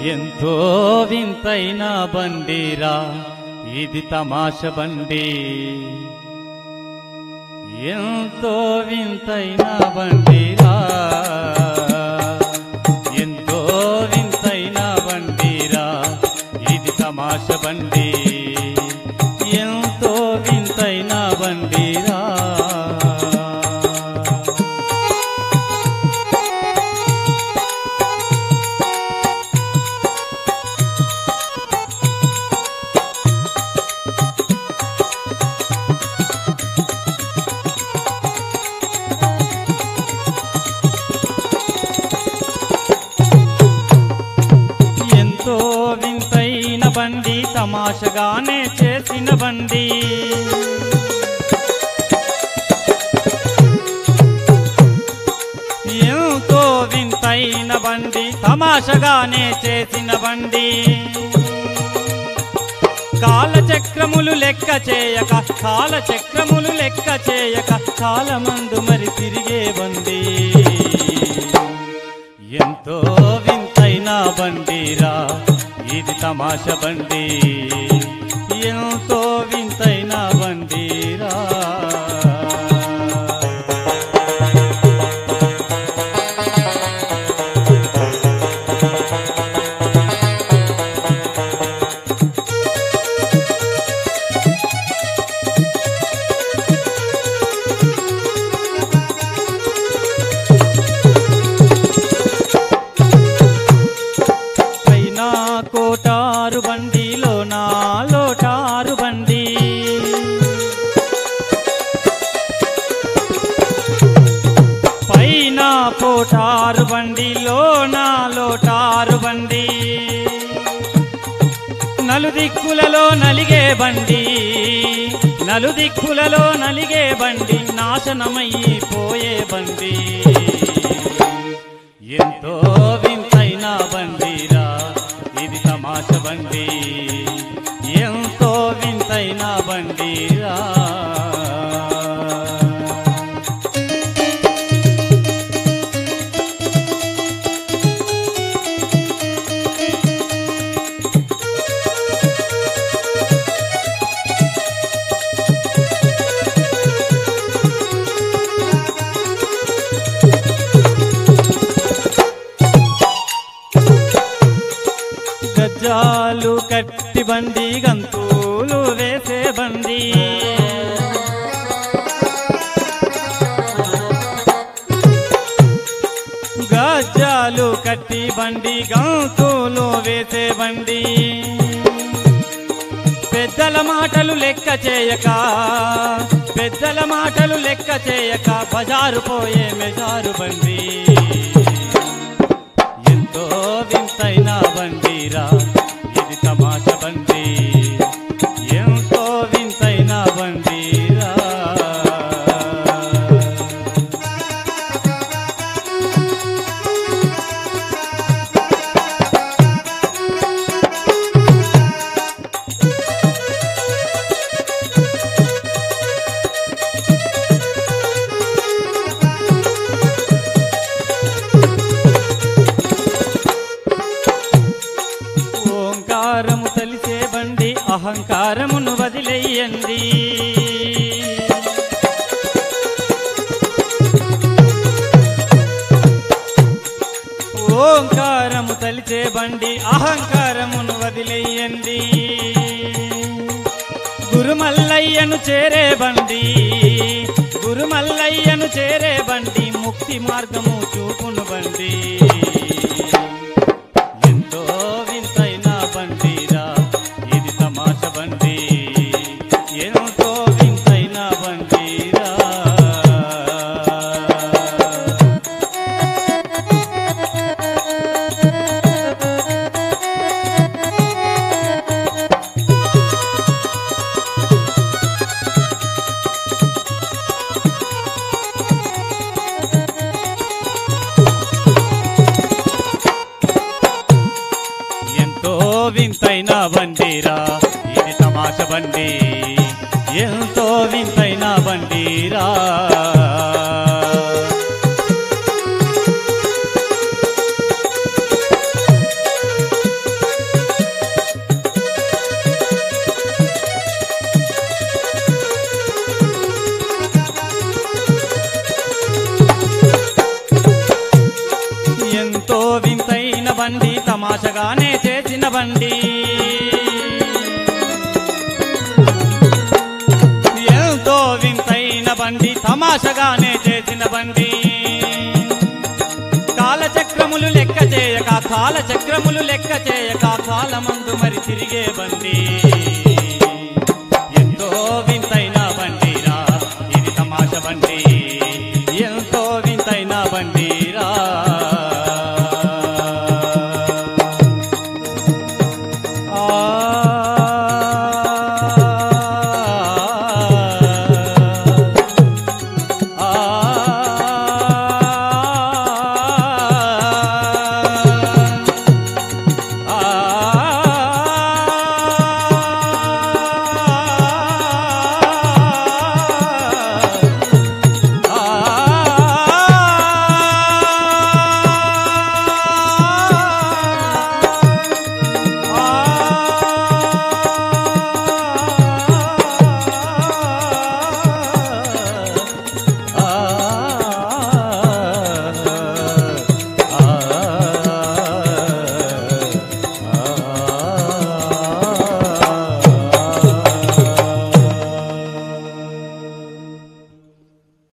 ఎంతో వింతైన బండిరా ఇది తమాష బండి ఎంతో వింతైన బండిరా ఎంతో వింతైన బండిరా ఇది తమాష బండి ఎంతో వింతైన బండిరా ఎంతో వింతైన బండి తమాషగానే చేసిన బండి ఎంతో వింతైన బండి తమాషగానే చేసిన బండి కాలచక్రములు లెక్క చేయక కాలచక్రములు లెక్క చేయక కాలమందు మరి తిరిగే బండి ఎంతో వింతైన బండిరా ఇది తమాష బండి ఎంతో వింతైన బండిరా పైన కోటారు బండిలో నా లోటారు బండి పైన కోటారు బండిలో నా లోటారు బండి నలుదిక్కులలో నలిగే బండి నలుదిక్కులలో నలిగే బండి నాశనమయ్యి పోయే బండి ఎంతో వింతైన బండిరా ఇది తమాష బండి ఎంతో వింతైన బండిరా గజ్జాలు కట్టి బండి గంతులు వేసే బండి గజ్జాలు కట్టి బండి గంతులు వేసే బండి పెద్దల మాటలు లెక్క చేయక పెద్దల మాటలు లెక్క చేయక బజారు పోయే మెజారు బండి ఎంతో వింతైన బండిరా ఇది తమాష బండి ఎంతో వింతైన బండిరా ఓంకారము తెలిసే బండి అహంకారమును వదిలేయండి ఓంకారము తలిచే బండి అహంకారమును వదిలేయండి గురుమల్లయ్యను చేరే బండి గురుమల్లయ్యను చేరే బండి ముక్తి మార్గము చూపును బండి ఎంతో వింతైన బండిరా ఇది తమాష బండి ఎంతో వింతైన బండిరా ఎంతో వింతైన బండిరా ఇది తమాష బండి ఎంతో వింతైన బండిరా వింతైన బండి తమాషగానే చేసిన బండి ఎంతో వింతైన బండి తమాషగానే చేసిన బండి కాలచక్రములు లెక్క చేయక కాలచక్రములు లెక్క చేయక కాలమందు మరి తిరిగే